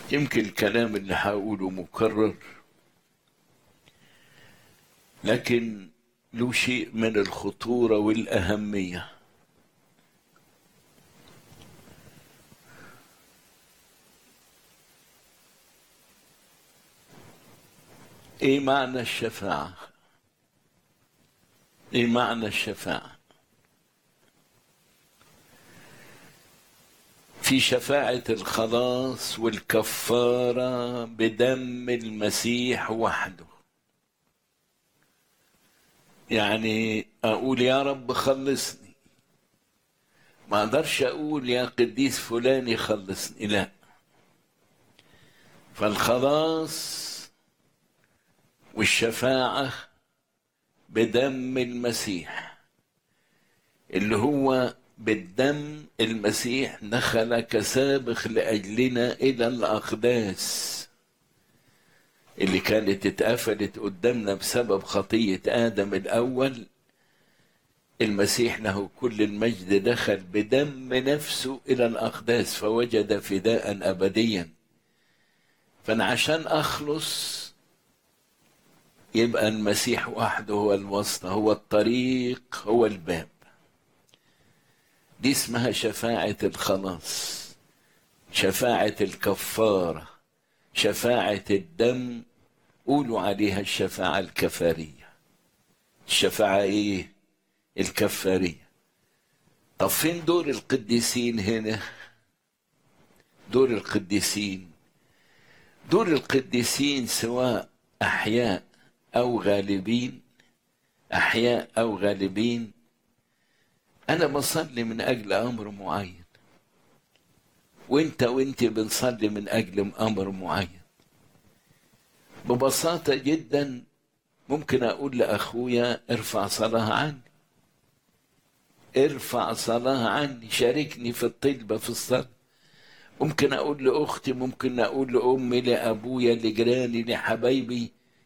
يمكن الكلام اللي هقوله مكرر لكن له شيء من الخطورة والأهمية ايه معنى الشفاعة ايه معنى الشفاعة في شفاعة الخلاص والكفارة بدم المسيح وحده يعني اقول يا رب خلصني ما اقدرش اقول يا قديس فلان خلصني لا فالخلاص والشفاعة بدم المسيح اللي هو بالدم المسيح دخل كسابخ لأجلنا إلى الأقداس اللي كانت اتقفلت قدامنا بسبب خطية آدم الأول المسيح له كل المجد دخل بدم نفسه إلى الأقداس فوجد فداء أبديا فأنا عشان أخلص يبقى المسيح وحده هو الوسطى هو الطريق هو الباب دي اسمها شفاعة الخلاص شفاعة الكفارة شفاعة الدم قولوا عليها الشفاعة الكفارية الشفاعة ايه الكفارية طب فين دور القديسين هنا دور القديسين دور القديسين سواء أحياء أو غالبين أحياء أو غالبين أنا بصلي من أجل أمر معين وأنت وأنت بنصلي من أجل أمر معين ببساطة جدا ممكن أقول لأخويا ارفع صلاة عني ارفع صلاة عني شاركني في الطلبة في الصلاة ممكن أقول لأختي ممكن أقول لأمي لأبويا لجيراني لحبايبي